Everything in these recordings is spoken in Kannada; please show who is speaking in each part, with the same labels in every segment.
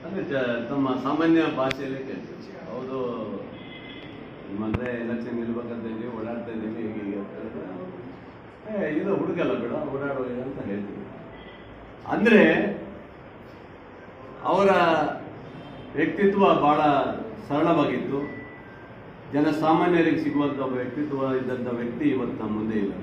Speaker 1: ಅಂದ್ರೆ ಜ- ತಮ್ಮ ಸಾಮಾನ್ಯ ಭಾಷೆಯಲ್ಲಿ ಕೇಳ್ತೀವಿ ಹೌದು ನಿಮ್ಮಂದ್ರೆ ಎಲೆಕ್ಷನ್ ನಿಲ್ಬೇಕಂತ ಇದ್ದೀವಿ ಓಡಾಡ್ತಾ ಇದ್ದೀವಿ ಹೀಗೆ ಹೀಗೆ ಅಂತ ಹೇಳಿದ್ರೆ, ಏ ಇದು ಹುಡುಗಲ್ಲ ಬೇಡ ಓಡಾಡೋ ಅಂತ ಹೇಳ್ತೀವಿ ಅಂದ್ರೆ ಅವರ ವ್ಯಕ್ತಿತ್ವ ಬಹಳ ಸರಳವಾಗಿತ್ತು ಜನಸಾಮಾನ್ಯರಿಗೆ ಸಿಗುವಂತ ಒಬ್ಬ ವ್ಯಕ್ತಿತ್ವ ಇದ್ದಂಥ ವ್ಯಕ್ತಿ ಇವತ್ತು ನಮ್ಮ ಮುಂದೆ ಇಲ್ಲ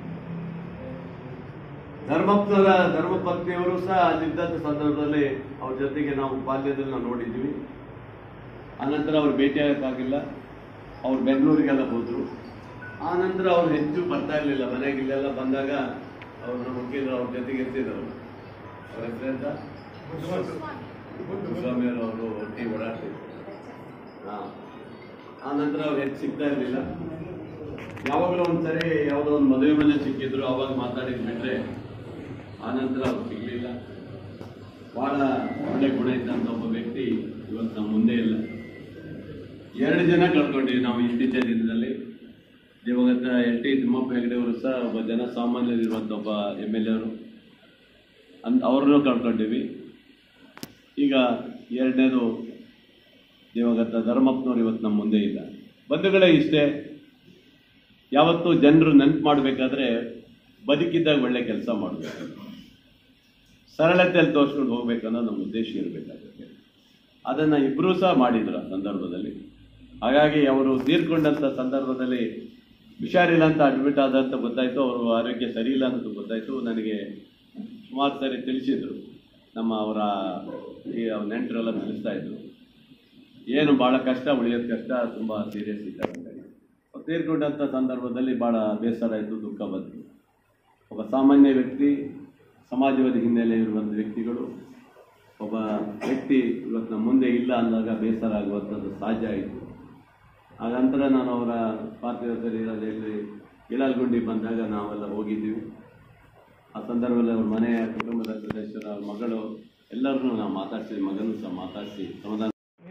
Speaker 1: ಧರ್ಮಪ್ಪನವರ ಧರ್ಮಪತ್ನಿಯವರು ಸಹ ಅಲ್ಲಿದ್ದಂಥ ಸಂದರ್ಭದಲ್ಲಿ ಅವ್ರ ಜೊತೆಗೆ ನಾವು ಬಾಲ್ಯದಲ್ಲಿ ನಾವು ನೋಡಿದ್ವಿ ಆನಂತರ ಅವ್ರು ಭೇಟಿಯಾಗಕ್ಕಾಗಿಲ್ಲ ಅವ್ರು ಬೆಂಗಳೂರಿಗೆಲ್ಲ ಹೋದ್ರು ಆನಂತರ ಅವ್ರು ಹೆಚ್ಚು ಬರ್ತಾ ಇರಲಿಲ್ಲ ಮನೆಗೆ ಇಲ್ಲೆಲ್ಲ ಬಂದಾಗ ಅವ್ರು ನಮ್ಮ ವಕೀಲರು ಅವ್ರ ಜೊತೆಗೆ ಇರ್ತಿದ್ರು ಅವ್ರ ಹೆಸರೆಂತ ಸ್ವಾಮಿಯವರು ಅವರು ಒಟ್ಟಿಗೆ ಓಡಾಡ್ತಿದ್ರು ಹಾ ಆ ನಂತರ ಅವ್ರು ಹೆಚ್ಚು ಸಿಗ್ತಾ ಇರಲಿಲ್ಲ ಯಾವಾಗಲೂ ಒಂದ್ಸರಿ ಯಾವುದೋ ಒಂದು ಮದುವೆ ಮನೆ ಸಿಕ್ಕಿದ್ರು ಅವಾಗ ಮಾತಾಡಿದ್ ಬಿಟ್ರೆ ಆ ನಂತರ ಅವ್ರು ಸಿಗ್ಲಿಲ್ಲ ಬಹಳ ಒಳ್ಳೆ ಗುಣ ಇದ್ದಂಥ ಒಬ್ಬ ವ್ಯಕ್ತಿ ಇವತ್ತು ನಮ್ಮ ಮುಂದೆ ಇಲ್ಲ ಎರಡು ಜನ ಕಳ್ಕೊಂಡಿವಿ ನಾವು ಇತ್ತೀಚಿನ ದಿನದಲ್ಲಿ ದಿವಂಗತ ಎಲ್ ಟಿ ತಿಮ್ಮಪ್ಪ ಹೆಗಡೆ ಅವರು ಸಹ ಒಬ್ಬ ಜನಸಾಮಾನ್ಯರಿರುವಂಥ ಒಬ್ಬ ಎಮ್ ಎಲ್ ಎರು ಅನ್ ಅವ್ರನ್ನೂ ಕಳ್ಕೊಂಡಿವಿ ಈಗ ಎರಡನೇದು ದಿವಂಗತ ಧರ್ಮಪ್ಪನವ್ರು ಇವತ್ತು ನಮ್ಮ ಮುಂದೆ ಇಲ್ಲ ಬಂಧುಗಳೇ ಇಷ್ಟೇ ಯಾವತ್ತೂ ಜನರು ನೆನ್ಪು ಮಾಡಬೇಕಾದ್ರೆ ಬದುಕಿದ್ದಾಗ ಒಳ್ಳೆ ಕೆಲಸ ಮಾಡಬೇಕು ಸರಳತೆಯಲ್ಲಿ ತೋರಿಸ್ಕೊಂಡು ಹೋಗ್ಬೇಕು ಅನ್ನೋದು ನಮ್ಮ ಉದ್ದೇಶ ಇರಬೇಕಾಗುತ್ತೆ ಅದನ್ನು ಇಬ್ಬರೂ ಸಹ ಮಾಡಿದ್ರು ಆ ಸಂದರ್ಭದಲ್ಲಿ ಹಾಗಾಗಿ ಅವರು ತೀರ್ಕೊಂಡಂಥ ಸಂದರ್ಭದಲ್ಲಿ ಹುಷಾರಿಲ್ಲ ಅಂತ ಅಡ್ಮಿಟ್ ಆದಂತ ಗೊತ್ತಾಯ್ತು ಅವರು ಆರೋಗ್ಯ ಸರಿ ಇಲ್ಲ ಅಂತ ಗೊತ್ತಾಯ್ತು ನನಗೆ ಸುಮಾರು ಸರಿ ತಿಳಿಸಿದ್ರು ನಮ್ಮ ಅವರ ಈ ನೆಂಟರೆಲ್ಲ ತಿಳಿಸ್ತಾ ಇದ್ರು ಏನು ಭಾಳ ಕಷ್ಟ ಉಳಿಯೋದು ಕಷ್ಟ ತುಂಬ ಸೀರಿಯಸ್ ಇದ್ದಾರೆ ಅಂತ ಹೇಳಿ. ಅವ್ರು ತೀರ್ಕೊಂಡಂಥ ಸಂದರ್ಭದಲ್ಲಿ ಭಾಳ ಬೇಸರ ಆಯಿತು ದುಃಖ ಬಂತು ಒಬ್ಬ ಸಾಮಾನ್ಯ ವ್ಯಕ್ತಿ ಸಮಾಜವಾದಿ ಹಿನ್ನೆಲೆ ಇರುವಂಥ ವ್ಯಕ್ತಿಗಳು ಒಬ್ಬ ವ್ಯಕ್ತಿ ಇವತ್ತು ನಮ್ಮ ಮುಂದೆ ಇಲ್ಲ ಅಂದಾಗ ಬೇಸರ ಆಗುವಂಥದ್ದು ಸಹಜ ಆಯಿತು ಆ ನಂತರ ನಾನು ಅವರ ಪಾರ್ಥಿವ ಶರೀರದಲ್ಲಿ ಇಳಲ್ಗುಂಡಿ ಬಂದಾಗ ನಾವೆಲ್ಲ ಹೋಗಿದ್ದೀವಿ ಆ ಸಂದರ್ಭದಲ್ಲಿ ಅವ್ರ ಮನೆಯ ಕುಟುಂಬದ ಸದಸ್ಯರ ಅವ್ರ ಮಗಳು ಎಲ್ಲರನ್ನೂ ನಾವು ಮಾತಾಡಿಸಿ ಮಗನೂ ಸಹ ಮಾತಾಡಿಸಿ ಸಮಾಧಾನ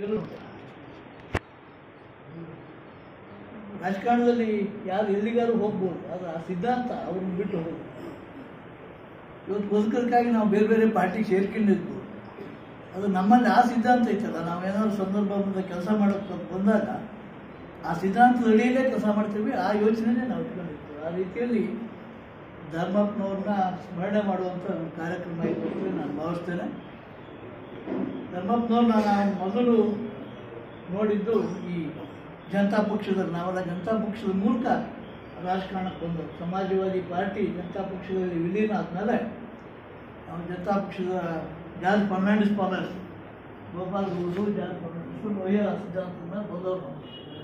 Speaker 2: ರಾಜಕಾರಣದಲ್ಲಿ ಯಾರು ಎಲ್ಲಿಗಾರು ಹೋಗ್ಬೋದು ಆದರೆ ಆ ಸಿದ್ಧಾಂತ ಅವ್ರನ್ನ ಬಿಟ್ಟು ಹೋಗೋದು ಇವತ್ತು ಬದುಕೋದಕ್ಕಾಗಿ ನಾವು ಬೇರೆ ಬೇರೆ ಪಾರ್ಟಿಗೆ ಸೇರ್ಕೊಂಡಿದ್ವು ಅದು ನಮ್ಮಲ್ಲಿ ಆ ಸಿದ್ಧಾಂತ ಐತಲ್ಲ ನಾವೇನಾದ್ರು ಸಂದರ್ಭ ಬಂದ ಕೆಲಸ ಮಾಡೋಕ್ಕೆ ಬಂದಾಗ ಆ ಸಿದ್ಧಾಂತದ ಅಡಿಯಲ್ಲೇ ಕೆಲಸ ಮಾಡ್ತೀವಿ ಆ ಯೋಚನೆನೇ ನಾವು ಇಟ್ಕೊಂಡಿರ್ತೀವಿ ಆ ರೀತಿಯಲ್ಲಿ ಧರ್ಮಪ್ಪನವ್ರನ್ನ ಸ್ಮರಣೆ ಮಾಡುವಂಥ ಒಂದು ಕಾರ್ಯಕ್ರಮ ಇದೆ ಅಂತ ನಾನು ಭಾವಿಸ್ತೇನೆ ಧರ್ಮಪ್ಪನವ್ರನ್ನ ನಾನು ಮೊದಲು ನೋಡಿದ್ದು ಈ ಜನತಾ ಪಕ್ಷದ ನಾವೆಲ್ಲ ಜನತಾ ಪಕ್ಷದ ಮೂಲಕ ರಾಜಕಾರಣಕ್ಕೆ ಬಂದು ಸಮಾಜವಾದಿ ಪಾರ್ಟಿ ಜನತಾ ಪಕ್ಷದಲ್ಲಿ ವಿಲೀನ ಆದಮೇಲೆ ನಾವು ಜನತಾ ಪಕ್ಷದ ಜಾರ್ಜ್ ಫರ್ನಾಂಡಿಸ್ ಫಾಲರ್ಸ್ ಗೋಪಾಲ್ ಗೌಡು ಜಾರ್ಜ್ ಫರ್ನಾಂಡಿಸ್ ಲೋಹಿಯ ಸಿದ್ಧಾಂತದ ಮೇಲೆ ಬಂದವರು ನಾವು.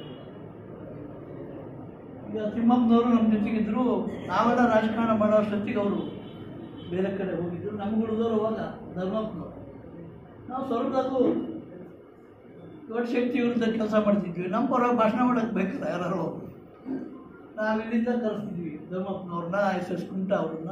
Speaker 2: ಈಗ ತಿಮ್ಮಪ್ಪನವರು ನಮ್ಮ ಜೊತೆಗಿದ್ರು ನಾವೆಲ್ಲ ರಾಜಕಾರಣ ಮಾಡೋ ಅಷ್ಟೊತ್ತಿಗೆ ಅವರು ಬೇರೆ ಕಡೆ ಹೋಗಿದ್ರು ನಮ್ಗೆ ಉಳಿದವರು ಅವಾಗ ಧರ್ಮಪ್ಪನವರು ನಾವು ಸ್ವರ್ಗದಾಗೂ ದೊಡ್ಡ ಶಕ್ತಿ ವಿರುದ್ಧ ಕೆಲಸ ಮಾಡ್ತಿದ್ವಿ ನಮ್ಮ ಪರವಾಗಿ ಭಾಷಣ ಮಾಡೋಕ್ಕೆ ಬೇಕಲ್ಲ ಯಾರು ನಾವು ಇಲ್ಲಿಂದ ಕರೆಸ್ತಿದ್ವಿ ಧರ್ಮಪ್ಪನವ್ರನ್ನ ಎಸ್ ಎಸ್ ಕುಂಟ ಅವ್ರನ್ನ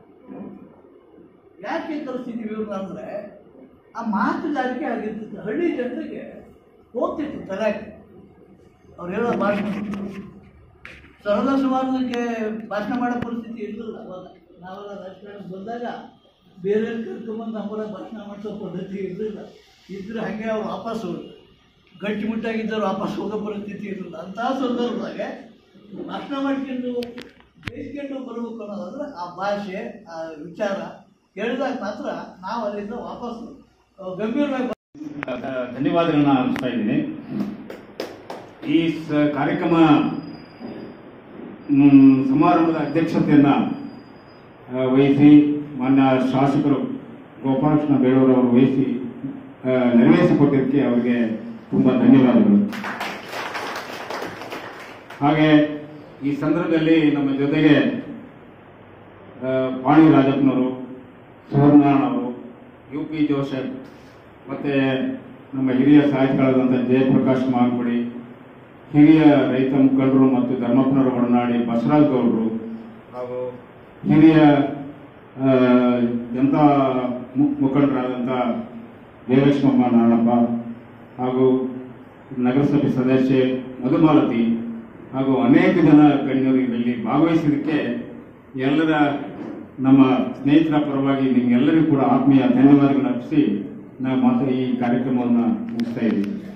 Speaker 2: ಯಾಕೆ ಕರೆಸ್ತಿದ್ವಿ ಇವ್ರನ್ನ ಅಂದರೆ ಆ ಮಾತುಗಾರಿಕೆ ಆಗಿರ್ತಿತ್ತು ಹಳ್ಳಿ ಜನರಿಗೆ ಹೋಗ್ತಿತ್ತು ತಲೆಗೆ ಅವ್ರು ಹೇಳೋ ಭಾಷಣ ಸರಳ ಸುಮಾರಕ್ಕೆ ಭಾಷಣ ಮಾಡೋ ಪರಿಸ್ಥಿತಿ ಇರಲಿಲ್ಲ ಅವಾಗ ನಾವೆಲ್ಲ ರಾಜಕಾರಣಕ್ಕೆ ಬಂದಾಗ ಬೇರೆ ಕರ್ಕೊಂಬಂದು ನಮ್ಮೂರಾಗ ಭಾಷಣ ಮಾಡಿಸೋ ಪದ್ಧತಿ ಇರಲಿಲ್ಲ ಇದ್ರೆ ಹಾಗೆ ಅವ್ರು ವಾಪಸ್ಸು ಗಟ್ಟಿಮುಟ್ಟಾಗಿದ್ದವ್ರು ವಾಪಸ್ ಹೋಗೋ ಪರಿಸ್ಥಿತಿ ಇರಲಿಲ್ಲ ಅಂತಹ ಸಂದರ್ಭದಾಗೆ ಭಾಷಣ ಮಾಡ್ಕೊಂಡು ಬೇಯಿಸ್ಕೊಂಡು ಬರಬೇಕು ಅನ್ನೋದಾದ್ರೆ ಆ ಭಾಷೆ ಆ ವಿಚಾರ ಹೇಳಿದಾಗ ಮಾತ್ರ ನಾವು ಅಲ್ಲಿಂದ ವಾಪಸ್ಸು ಆ, ಗಂಭೀರವಾಗಿ
Speaker 3: ಧನ್ಯವಾದಗಳನ್ನ ಅರ್ಪಿಸ್ತಾ ಇದ್ದೀನಿ ಈ ಸ- ಕಾರ್ಯಕ್ರಮ ಮ್, ಸಮಾರಂಭದ ಅಧ್ಯಕ್ಷತೆಯನ್ನ ಆ, ವಹಿಸಿ ಮಾನ್ಯ ಶಾಸಕರು ಗೋಪಾಲಕೃಷ್ಣ ಬೇಳೂರವರು ವಹಿಸಿ ಆ, ನೆರವೇರಿಸಿಕೊಟ್ಟಿದ್ದಕ್ಕೆ ಅವರಿಗೆ ತುಂಬ ಧನ್ಯವಾದಗಳು ಹಾಗೆ ಈ ಸಂದರ್ಭದಲ್ಲಿ ನಮ್ಮ ಜೊತೆಗೆ ಆ, ಪಾಣಿ ರಾಜಪ್ಪನವರು ಸುವರ್ಣನವರು ಯು ಪಿ ಜೋಸೆಫ್ ಮತ್ತೆ ನಮ್ಮ ಹಿರಿಯ ಸಾಹಿತಿಗಳಾದಂಥ ಜಯಪ್ರಕಾಶ್ ಮಾಲ್ಗುಡಿ ಹಿರಿಯ ರೈತ ಮುಖಂಡರು ಮತ್ತು ಧರ್ಮಪ್ಪನವರ ಒಡನಾಡಿ ಬಸವರಾಜ್ ಗೌಡರು ಹಾಗೂ ಹಿರಿಯ ಆ, ಜನತಾ ಮು- ಮುಖಂಡರಾದಂಥ ದೇವೇಶ್ವಮ್ಮ ನಾರಾಯಣಪ್ಪ ಹಾಗೂ ನಗರಸಭೆ ಸದಸ್ಯೆ ಮಧುಮಾಲತಿ ಹಾಗೂ ಅನೇಕ ಜನ ಗಣ್ಯರು ಇದರಲ್ಲಿ ಭಾಗವಹಿಸಿದ್ದಕ್ಕೆ ಎಲ್ಲರ ನಮ್ಮ ಸ್ನೇಹಿತರ ಪರವಾಗಿ ನಿಮ್ಗೆಲ್ಲರಿಗೂ ಕೂಡ ಆತ್ಮೀಯ ಧನ್ಯವಾದಗಳನ್ನು ಅರ್ಪಿಸಿ ನಾವು ಮಾತ್ರ ಈ ಕಾರ್ಯಕ್ರಮವನ್ನು ಮುಗಿಸ್ತಾ ಇದ್ದೀವಿ